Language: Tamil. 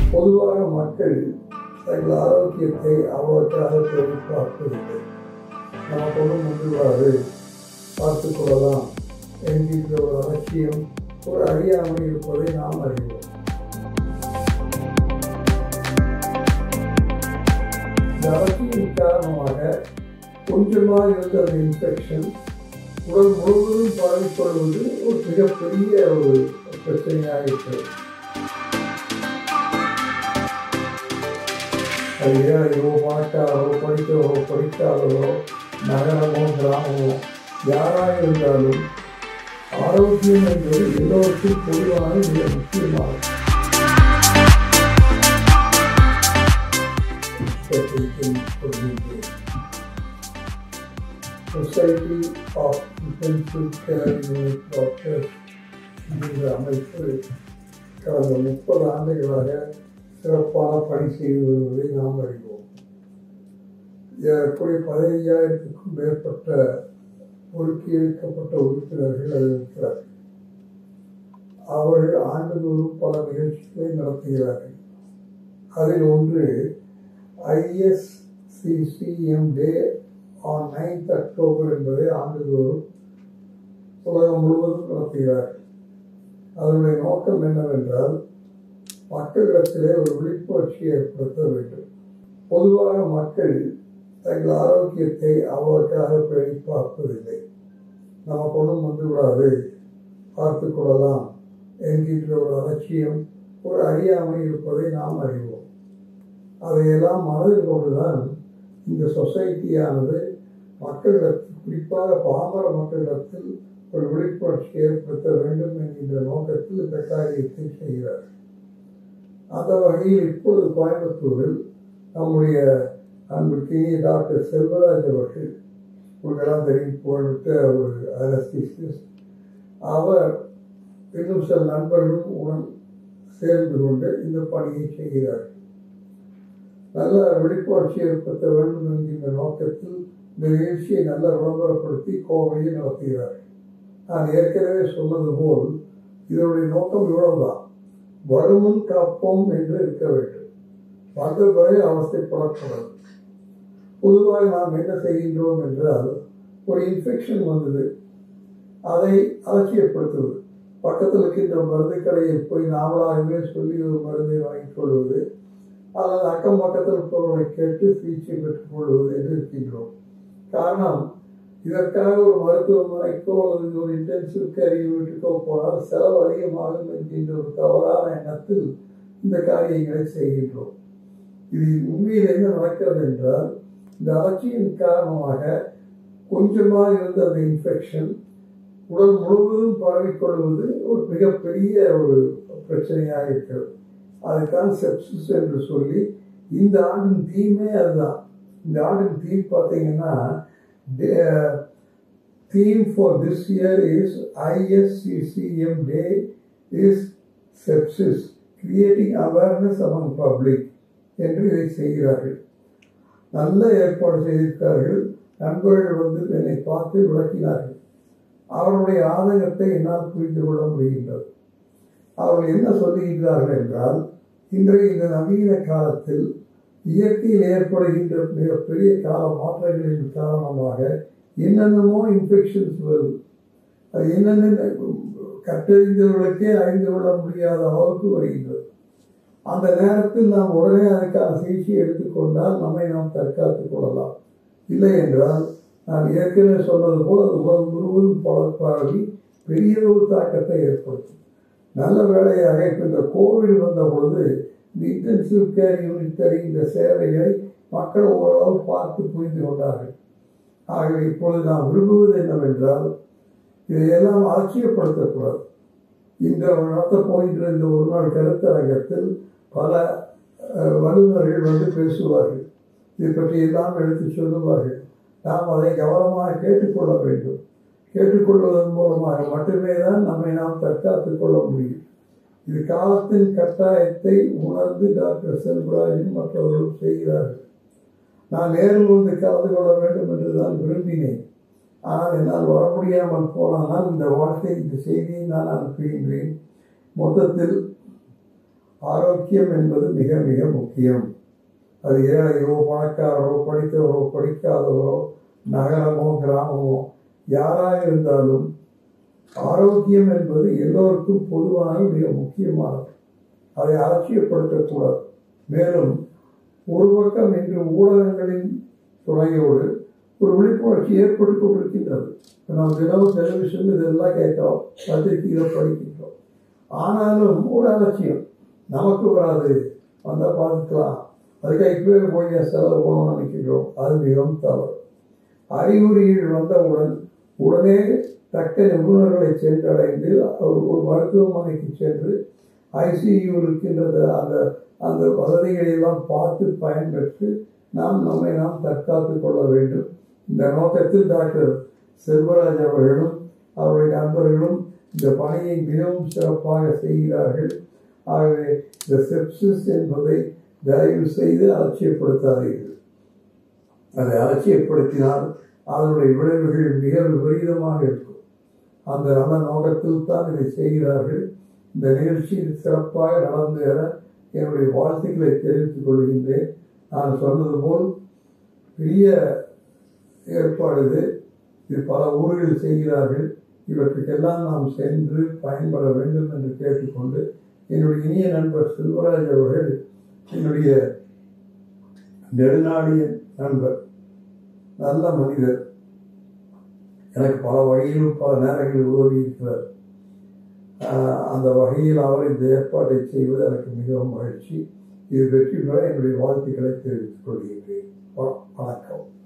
பொதுவாக மக்கள் தங்கள் ஆரோக்கியத்தை அவ்வளோக்காக தேடி பார்ப்பதில்லை நமக்கு ஒன்றும் முன்பாது பார்த்து கொள்ளலாம் என்கின்ற ஒரு அலட்சியம் ஒரு அறியாமை இருப்பதை நாம் அறிவோம் இந்த அலட்சியின் காரணமாக கொஞ்சமாக இருந்த அந்த இன்ஃபெக்ஷன் உடல் முழுவதும் பரவிக்கொள்வது ஒரு மிகப்பெரிய ஒரு பிரச்சனையாக இருக்கிறது அது ஏழையோ பணக்காரரோ படித்தவரோ படிக்காதவரோ நகரமோ கிராமமோ யாராக இருந்தாலும் ஆரோக்கியம் என்பது எல்லோருக்கும் பொதுவான மிக முக்கியமானது society of intensive care unit doctors என்கின்ற அமைப்பு கடந்த முப்பது ஆண்டுகளாக சிறப்பான பணி செய்து வருவதை நாம் அறிவோம் ஏறக்குறைய பதினைஞ்சாயிரத்துக்கும் மேற்பட்ட ஒதுக்கியிருக்கப்பட்ட உறுப்பினர்கள் அதில் இருக்கிறார்கள் அவர்கள் ஆண்டுதோறும் பல நிகழ்ச்சிகளை நடத்துகிறார்கள் அதில் ஒன்று ISCCM day on ninth October என்பதை ஆண்டுதோறும் உலகம் முழுவதும் நடத்துகிறார்கள் அதனுடைய நோக்கம் என்னவென்றால் மக்களிடத்திலே ஒரு விழிப்புணர்ச்சியை ஏற்படுத்த வேண்டும் பொதுவாக மக்கள் தங்கள் ஆரோக்கியத்தை அவ்வளோக்காக பேணி பார்ப்பதில்லை நமக்கு ஒன்றும் வந்து விடாது பார்த்து கொள்ளலாம் என்கின்ற ஒரு அலட்சியம் ஒரு அறியாமை இருப்பதை நாம் அறிவோம் அதையெல்லாம் மனதில் கொண்டுதான் இந்த சொசைட்டியானது மக்களிடத்தில் குறிப்பாக பாமர மக்களிடத்தில் ஒரு விழிப்புணர்ச்சி ஏற்படுத்த வேண்டும் என்கின்ற நோக்கத்தில் இந்த காரியத்தை செய்கிறார் அந்த வகையில் இப்பொழுது கோயம்புத்தூரில் நம்முடைய அன்புக்கினிய டாக்டர் செல்வராஜ் அவர்கள் உங்களெல்லாம் தெரியும் புகழ்விட்ட ஒரு அனஸ்தீசிஸ்ட் அவர் இன்னும் சில நண்பர்களும் உடன் சேர்ந்து கொண்டு இந்த பணியை செய்கிறார் நல்ல விழிப்புணர்ச்சி ஏற்படுத்த வேண்டும் என்கின்ற நோக்கத்தில் இந்த நிகழ்ச்சியை நல்ல விளம்பரப்படுத்தி கோவையை நடத்துகிறார்கள் நான் ஏற்கனவே சொன்னது போல் இதனுடைய நோக்கம் இவ்வளவுதான் வருமுன் காப்போம் என்று இருக்க வேண்டும் வந்த பிறகு அவஸ்தைப்படக்கூடாது பொதுவாக நாம் என்ன செய்கின்றோம் என்றால் ஒரு இன்ஃபெக்ஷன் வந்தது அதை அலட்சியப்படுத்துவது பக்கத்தில் இருக்கின்ற மருந்து கடையில் போய் நாமளாகவே சொல்லி ஒரு மருந்தை வாங்கிக் கொள்வது அல்லது அக்கம் பக்கத்தில் இருப்பவர்களை கேட்டு சிகிச்சை பெற்றுக் கொள்வது என்று இருக்கின்றோம் காரணம் இதற்காக ஒரு மருத்துவமனைக்கோ அல்லது ஒரு இன்டென்சிவ் கேர் யூனிட்டுக்கோ போனால் செலவு அதிகமாகும் என்கின்ற ஒரு தவறான எண்ணத்தில் இந்த காரியங்களை செய்கின்றோம் இது உண்மையில் என்ன நடக்கிறது என்றால் இந்த அலட்சியின் காரணமாக கொஞ்சமாக இருந்த அந்த இன்ஃபெக்ஷன் உடல் முழுவதும் பரவிக்கொள்வது ஒரு மிகப்பெரிய ஒரு பிரச்சனையாக இருக்கிறது அதுதான் செப்சிஸ் என்று சொல்லி இந்த ஆண்டின் தீமே அதுதான் இந்த ஆண்டின் தீம் பார்த்தீங்கன்னா theme for this year is ISCCM Day is sepsis, creating awareness among public என்று இதை செய்கிறார்கள் நல்ல ஏற்பாடு செய்திருக்கிறார்கள் நண்பர்கள் வந்து என்னை பார்த்து விளக்கினார்கள் அவருடைய ஆதங்கத்தை என்னால் புரிந்து கொள்ள முடிகின்றது அவர்கள் என்ன சொல்லுகின்றார்கள் என்றால் இன்றைய இந்த நவீன காலத்தில் இயற்கையில் ஏற்படுகின்ற மிகப்பெரிய கால மாற்றங்களின் காரணமாக என்னென்னமோ இன்ஃபெக்ஷன்ஸ் வருது அது என்னென்ன கற்றறிந்தவர்களுக்கே அறிந்து கொள்ள முடியாத அளவுக்கு வருகின்றது அந்த நேரத்தில் நாம் உடனே அதுக்கான சிகிச்சை எடுத்துக்கொண்டால் நம்மை நாம் தற்காத்துக் கொள்ளலாம் இல்லை என்றால் நான் ஏற்கனவே சொன்னது போல் அது உடல் முழுவதும் பழப்பாகி பெரிய ஒரு தாக்கத்தை ஏற்படுத்தும் நல்ல வேலையாக இப்போ இந்த கோவிட் வந்த பொழுது இந்த இன்டென்சிவ் கேர் யூனிட் தருகின்ற சேவைகளை மக்கள் ஓரளவு பார்த்து புரிந்து கொண்டார்கள் ஆகவே இப்பொழுது நாம் விரும்புவது என்னவென்றால் இதையெல்லாம் அலட்சியப்படுத்தக்கூடாது இந்த நடத்தப் போகின்ற இந்த ஒரு நாள் கருத்தரங்கத்தில் பல வல்லுநர்கள் வந்து பேசுவார்கள் இதை பற்றி எல்லாம் எடுத்து சொல்லுவார்கள் நாம் அதை கவனமாக கேட்டுக்கொள்ள வேண்டும் கேட்டுக்கொள்வதன் மூலமாக மட்டுமே தான் நம்மை நாம் தற்காத்துக் கொள்ள முடியும் இது காலத்தின் கட்டாயத்தை உணர்ந்து டாக்டர் செல்வராஜன் மற்றவர்களும் செய்கிறார்கள் நான் நேரில் வந்து கலந்து கொள்ள வேண்டும் என்று தான் விரும்பினேன் ஆனால் என்னால் வர முடியாமல் போனால் இந்த வாழ்க்கை இந்த செய்தியை நான் அனுப்புகின்றேன் மொத்தத்தில் ஆரோக்கியம் என்பது மிக மிக முக்கியம் அது ஏழையோ பணக்காரரோ படித்தவரோ படிக்காதவரோ நகரமோ கிராமமோ யாராக இருந்தாலும் ஆரோக்கியம் என்பது எல்லோருக்கும் பொதுவான மிக முக்கியமானது அதை அலட்சியப்படுத்தக்கூடாது மேலும் ஒரு பக்கம் இன்று ஊடகங்களின் துணையோடு ஒரு விழிப்புணர்ச்சி ஏற்பட்டு கொண்டிருக்கின்றது இப்ப நாம் தினமும் டெலிவிஷன் இதெல்லாம் கேட்கிறோம் பத்திரிகைகளை படிக்கின்றோம் ஆனாலும் ஒரு அலட்சியம் நமக்கு வராது வந்தால் பார்த்துக்கலாம் அதுக்காக இப்பவே போய் செலவு பண்ணணும்னு நினைக்கின்றோம் அது மிகவும் தவறு அறிகுறிகள் வந்தவுடன் உடனே தக்க நிபுணர்களை சென்றடைந்து ஒரு ஒரு மருத்துவமனைக்கு சென்று ஐசியூ இருக்கின்றது அந்த அந்த வசதிகளை எல்லாம் பார்த்து பயன்பெற்று நாம் நம்மை நாம் தற்காத்து கொள்ள வேண்டும் இந்த நோக்கத்தில் டாக்டர் செல்வராஜ் அவர்களும் அவருடைய நண்பர்களும் இந்த பணியை மிகவும் சிறப்பாக செய்கிறார்கள் ஆகவே இந்த செப்சிஸ் என்பதை தயவு செய்து அலட்சியப்படுத்தாதீர்கள் அதை அலட்சியப்படுத்தினால் அதனுடைய விளைவுகள் மிக விபரீதமாக இருக்கும் அந்த நல்ல நோக்கத்தில் தான் இதை செய்கிறார்கள் இந்த நிகழ்ச்சியில் சிறப்பாக நடந்தேற என்னுடைய வாழ்த்துக்களை தெரிவித்துக் கொள்கின்றேன் நான் சொன்னது போல் பெரிய ஏற்பாடு இது இது பல ஊர்களில் செய்கிறார்கள் இவற்றுக்கெல்லாம் நாம் சென்று பயன்பட வேண்டும் என்று கேட்டுக்கொண்டு என்னுடைய இனிய நண்பர் செல்வராஜ் அவர்கள் என்னுடைய நெடுநாடிய நண்பர் நல்ல மனிதர் எனக்கு பல வகையிலும் பல நேரங்களில் உதவி இருக்கிறார் அந்த வகையில் அவர் இந்த ஏற்பாட்டை செய்வது எனக்கு மிகவும் மகிழ்ச்சி இது வெற்றி பெற என்னுடைய வாழ்த்துக்களை தெரிவித்துக் கொள்கின்றேன் வணக்கம்